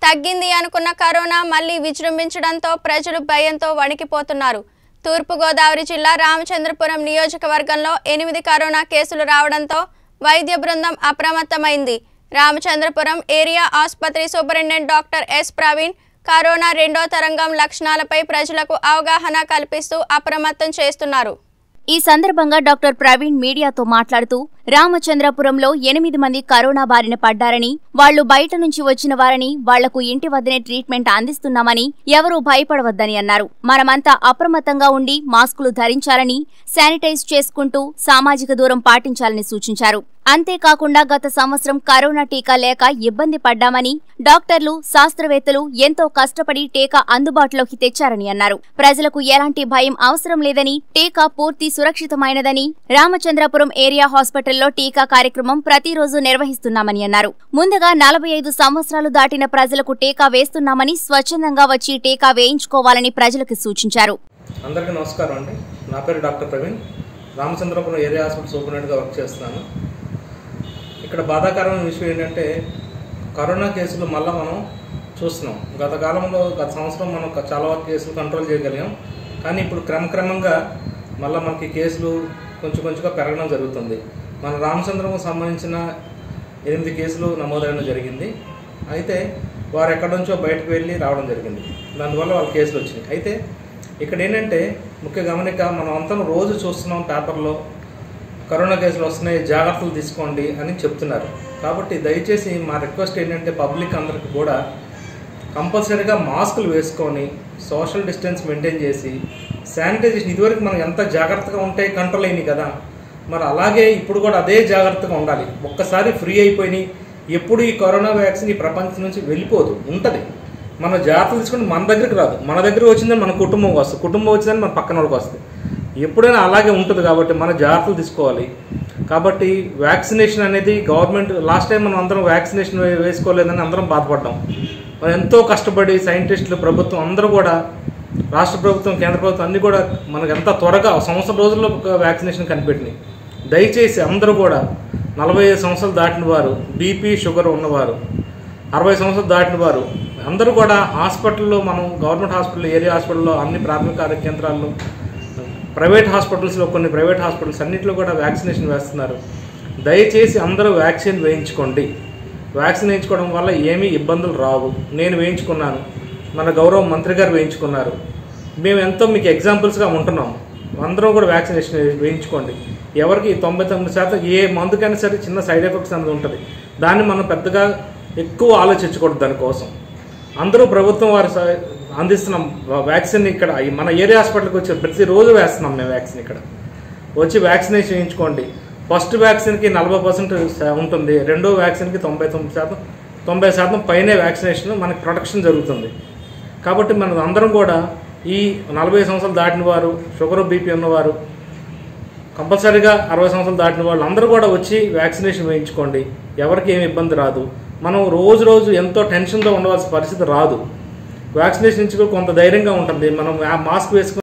తగ్గింది అనుకున్న కరోనా మళ్లీ విజృంభించడంతో ప్రజలు భయంతో వణికిపోతున్నారు తూర్పుగోదావరి జిల్లా రామచంద్రపురం నియోజకవర్గంలో ఎనిమిది కరోనా కేసులు రావడంతో వైద్య బృందం అప్రమత్తమైంది రామచంద్రపురం ఏరియా ఆసుపత్రి superintendent doctor S Praveen corona రెండో తరంగం లక్షణాలపై ప్రజలకు అవగాహన కల్పిస్తూ అప్రమత్తం చేస్తున్నారు ఈ సందర్భంగా డాక్టర్ ప్రవీణ్ మీడియాతో మాట్లాడుతూ రామచంద్రపురంలో ఎనిమిది మంది కరోనా బారిన పడ్డారని వాళ్లు బయట నుంచి వచ్చిన వారని వాళ్లకు ఇంటి వద్దనే ట్రీట్మెంట్ అందిస్తున్నామని ఎవరూ భయపడవద్దని అన్నారు మనమంతా అప్రమత్తంగా ఉండి మాస్కులు ధరించాలని శానిటైజ్ చేసుకుంటూ సామాజిక దూరం పాటించాలని సూచించారు అంతేకాకుండా గత సంవత్సరం కరోనా టీకా లేక ఇబ్బంది పడ్డామని డాక్టర్లు శాస్త్రవేత్తలు ఎంతో కష్టపడి టీకా అందుబాటులోకి తెచ్చారని అన్నారు ప్రజలకు ఎలాంటి భయం అవసరం లేదని టీకా పూర్తి సురక్షితమైనదని రామచంద్రపురం ఏరియా హాస్పిటల్లో టీకా కార్యక్రమం ప్రతిరోజు నిర్వహిస్తున్నామని అన్నారు ముందుగా నలభై ఐదు సంవత్సరాలు దాటిన ప్రజలకు టీకా వేస్తున్నామని స్వచ్ఛందంగా వచ్చి టీకా వేయించుకోవాలని ప్రజలకు సూచించారు అందరికీ నమస్కారం అండి నా పేరు doctor Praveen Ramachandrapuram area hospital సూపరింటెండెంట్గా వర్క్ చేస్తున్నాను ఇక్కడ బాధాకరమైన విషయం ఏంటంటే కరోనా కేసులు మళ్ళీ మనం చూస్తున్నాం గత కాలంలో గత సంవత్సరం మనం క- చాలా వరకు కేసులు కంట్రోల్ చేయగలిగాం కానీ ఇప్పుడు క్రమక్రమంగా మళ్ళీ మనకి కేసులు కొంచెం కొంచెంగా పెరగడం జరుగుతుంది మన రామచంద్రం సంబంధించిన ఎనిమిది కేసులు నమోదవడం జరిగింది అయితే వారు ఎక్కడి నుంచో బయటకు వెళ్ళి రావడం జరిగింది దానివల్ల వాళ్ళ కేసులు వచ్చినాయి అయితే ఇక్కడ ఏంటంటే ముఖ్య గమనిక మనం అంతా రోజు చూస్తున్నాం పేపర్లో కరోనా కేసులు వస్తున్నాయి జాగ్రత్తలు తీసుకోండి అని చెప్తున్నారు కాబట్టి దయచేసి మా రిక్వెస్ట్ ఏంటంటే పబ్లిక్ అందరికి కూడా కంపల్సరీగా మాస్కులు వేసుకొని సోషల్ డిస్టెన్స్ మెయింటైన్ చేసి శానిటైజేషన్ ఇదివరకు మనం ఎంత జాగ్రత్తగా ఉంటే కంట్రోల్ అయినాయి కదా మరి అలాగే ఇప్పుడు కూడా అదే జాగ్రత్తగా ఉండాలి ఒక్కసారి ఫ్రీ అయిపోయినాయి ఎప్పుడు ఈ కరోనా వ్యాక్సిన్ ఈ ప్రపంచం నుంచి వెళ్ళిపోదు ఉంటుంది మన జాగ్రత్తలు తీసుకుంటే మన దగ్గరికి రాదు మన దగ్గర వచ్చిందని మన కుటుంబం వస్తుంది కుటుంబం వచ్చిందని మన పక్కన వాళ్ళకి వస్తుంది ఎప్పుడైనా అలాగే ఉంటుంది కాబట్టి మన జాగ్రత్తలు తీసుకోవాలి కాబట్టి వ్యాక్సినేషన్ అనేది గవర్నమెంట్ లాస్ట్ టైం మనం అందరం వ్యాక్సినేషన్ వే- వేసుకోలేదని అందరం బాధపడ్డాం మనం ఎంతో కష్టపడి సైంటిస్టులు ప్రభుత్వం అందరూ కూడా రాష్ట్ర ప్రభుత్వం కేంద్ర ప్రభుత్వం అన్ని కూడా మనకు ఎంత త్వరగా ఒక సంవత్సరం రోజుల్లో ఒక వ్యాక్సినేషన్ కనిపెట్టినాయి దయచేసి అందరూ కూడా నలభై ఐదు సంవత్సరాలు దాటిన వారు బీపీ షుగర్ ఉన్నవారు అరవై సంవత్సరాలు దాటిన వారు అందరూ కూడా హాస్పిటల్లో మనం గవర్నమెంట్ హాస్పిటల్ ఏరియా హాస్పిటల్లో అన్ని ప్రాథమిక ఆరోగ్య కేంద్రాల్లో ప్రైవేట్ హాస్పిటల్స్లో కొన్ని ప్రైవేట్ హాస్పిటల్స్ అన్నింటిలో కూడా వ్యాక్సినేషన్ వేస్తున్నారు దయచేసి అందరూ వ్యాక్సిన్ వేయించుకోండి వ్యాక్సిన్ వేయించుకోవడం వల్ల ఏమీ ఇబ్బందులు రావు నేను వేయించుకున్నాను మన గౌరవ మంత్రి గారు వేయించుకున్నారు మేము ఎంతో మీకు ఎగ్జాంపుల్స్గా ఉంటున్నాం అందరూ కూడా వ్యాక్సినేషన్ వేయించుకోండి ఎవరికి తొంభై తొమ్మిది శాతం ఏ మందుకైనా సరే చిన్న సైడ్ ఎఫెక్ట్స్ అనేది ఉంటుంది దాన్ని మనం పెద్దగా ఎక్కువ ఆలోచించకూడదు దానికోసం అందరూ ప్రభుత్వం వారు స- అందిస్తున్నాం వా- వ్యాక్సిన్ ఇక్కడ ఈ మన ఏరియా హాస్పిటల్కి వచ్చి ప్రతిరోజు వేస్తున్నాం మేము వ్యాక్సిన్ ఇక్కడ వచ్చి వ్యాక్సినేషన్ చేయించుకోండి ఫస్ట్ వ్యాక్సిన్కి నలభై పర్సెంట్ ఉంటుంది రెండో వ్యాక్సిన్కి తొంభై తొమ్మిది శాతం తొంభై శాతం పైనే వ్యాక్సినేషన్ మనకి ప్రొటెక్షన్ జరుగుతుంది కాబట్టి మనం అందరం కూడా ఈ నలభై సంవత్సరాలు దాటిన వారు షుగర్ బీపీ ఉన్నవారు కంపల్సరీగా అరవై సంవత్సరాలు దాటిన వాళ్ళు అందరూ కూడా వచ్చి వ్యాక్సినేషన్ వేయించుకోండి ఎవరికి ఏమి ఇబ్బంది రాదు మనం రోజు రోజు ఎంతో టెన్షన్తో ఉండవలసిన పరిస్థితి రాదు వ్యాక్సినేషన్ నుంచి కూడా కొంత ధైర్యంగా ఉంటుంది మనం ఆ మాస్క్ వేసుకుని